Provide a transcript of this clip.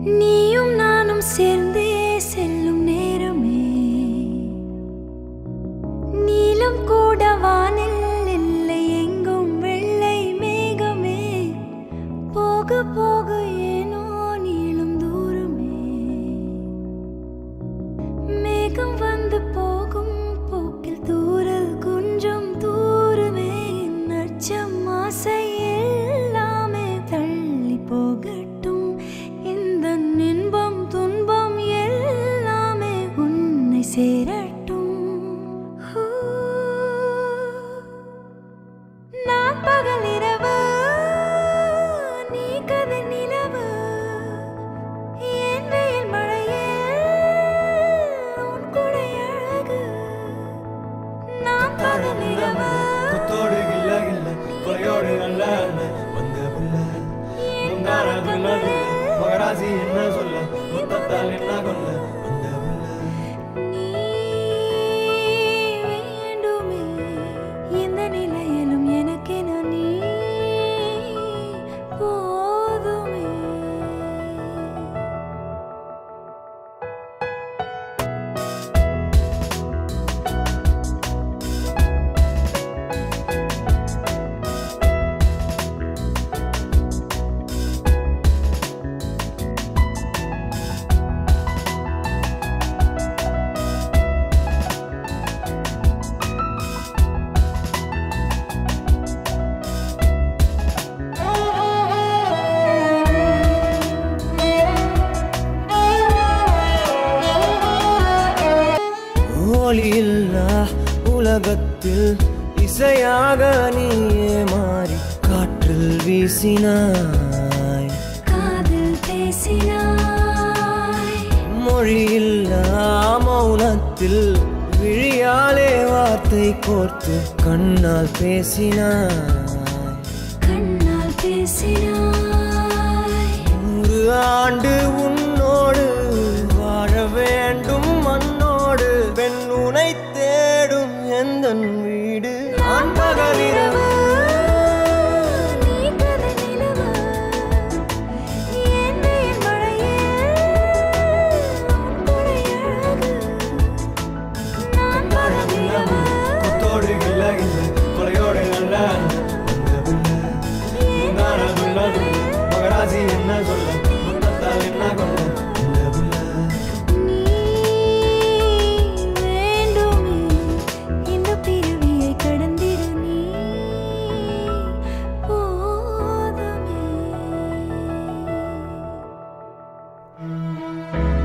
நீயும் நானும் சேர்ந்தே செல்லும் நேரமே நீலம் கூட வானில் இல்லை எங்கும் வெள்ளை மேகமே போக போக ஏனோ நீளும் தூரமே மேகம் வந்து போகும் போக்கில் தூரல் கொஞ்சம் தூரமே நச்சம் ஆசை எல்லாமே தள்ளி போகட்டும் இந்த இன்பம் துன்பம் எல்லாமே உன்னை சேரட்டும் ஹூ. நான் பகல் இரவு நீ கதை நிலவு என் வெயில் மழையே உன் குடை அழகு நான் பகல் இரவு குத்தோடு கில்ல கில்ல கொலையோடு நல்ல அல்ல வந்த புள்ள முந்தான துள்ளது மகராசி என்ன சொல்ல முத்தத்தால் என்ன கொல்ல வந்த புள்ள நீ வேண்டுமே எந்த நிலையிலும் எனக்கென நீ போதுமே ஒளியில்லா உலகத்தில் இசையாக நீயே மாறி காற்றில் வீசினாய் காதில் பேசினாய் மொழியில்லா மௌனத்தில் விழியாலே வார்த்தை கோர்த்து கண்ணால் பேசினாய் கண்ணால் பேசினாய் நூறு ஆண்டு உன்னோடு வாழ வேண்டும் மண்ணோடு பெண் உனை தேடும் எந்த வீடு நான் பகலிரவு நீ கதை நிலவு என் வெயில் மழையே உன் குடை அழகு நான் பகல் இரவு குத்தோடு கில்ல கில்ல கொலையோடு நல்ல மகராசி என்ன சொல்ல முத்தத்தால் என்ன கொள்ள இந்த புள்ள நீ வேண்டுமே இந்த பிறவியை கடந்திட நீ போதுமே